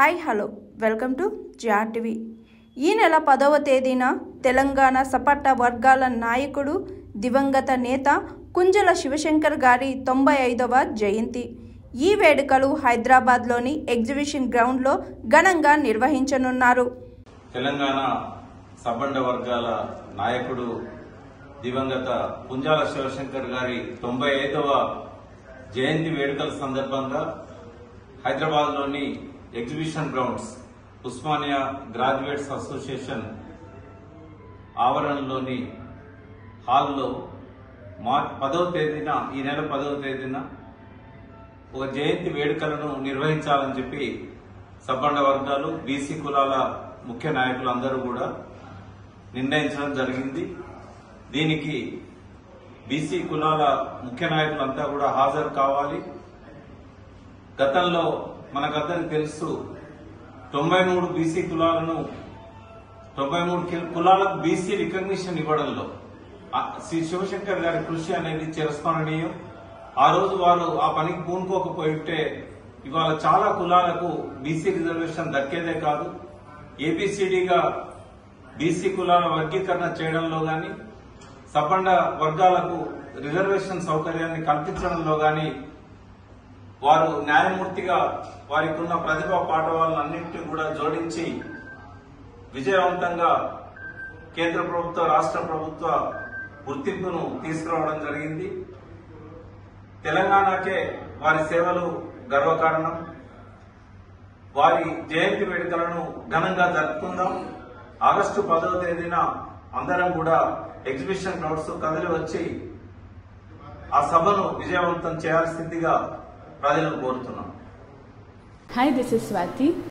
Hi hello welcome to జార్ TV ఈ నెల పదవ తేదీన తెలంగాణ సపట్ట వర్గాల నాయకుడు దివంగత నేత కుంజల శివశంకర్ గారి తొంభై ఐదవ జయంతి ఈ వేడుకలు హైదరాబాద్లోని ఎగ్జిబిషన్ గ్రౌండ్లో ఘనంగా నిర్వహించనున్నారు తెలంగాణ సబ్బండ వర్గాల నాయకుడు దివంగత పుంజాల శివశంకర్ గారి తొంభై ఐదవ జయంతి వేడుకల సందర్భంగా హైదరాబాద్లోని exhibition grounds Osmania graduates association ఆవరణలోని హాల్లో మార్ పదవ తేదీన ఈ నెల పదవ తేదీన ఒక జయంతి వేడుకలను నిర్వహించాలని చెప్పి సబ్బండ వర్గాలు బీసీ కులాల ముఖ్య నాయకులందరూ కూడా నిర్ణయించడం జరిగింది దీనికి బీసీ కులాల ముఖ్య నాయకులంతా కూడా హాజరు కావాలి గతంలో మనకందరికి తెలుసు తొంభై మూడు బీసీ కులాలను తొంభై మూడు కి- కులాలకు బీసీ రికగ్నిషన్ ఇవ్వడంలో ఆ శ్రీ శివశంకర్ గారి కృషి అనేది చిరస్మరణీయం ఆ రోజు వారు ఆ పనికి పూనుకోకపోయి ఉంటే ఇవాళ చాలా కులాలకు బీసీ రిజర్వేషన్ దక్కేదే కాదు ఏబిసిడిగా బీసీ కులాల వర్గీకరణ చేయడంలో గాని సబ్బండ వర్గాలకు రిజర్వేషన్ సౌకర్యాన్ని కల్పించడంలో గాని వారు న్యాయమూర్తిగా వారికి ఉన్న ప్రతిభా పాఠవాలన్నింటినీ కూడా జోడించి విజయవంతంగా కేంద్ర ప్రభుత్వ రాష్ట్ర ప్రభుత్వ గుర్తింపును తీసుకురావడం జరిగింది తెలంగాణకే వారి సేవలు గర్వకారణం వారి జయంతి వేడుకలను ఘనంగా జరుపుకుందాం ఆగస్టు పదవ తేదీన అందరం కూడా ఎగ్జిబిషన్ గ్రౌండ్స్ కదిలి వచ్చి ఆ సభను విజయవంతం చేయాల్సిందిగా ప్రజలను కోరుతున్నాం Hi, this is Swati.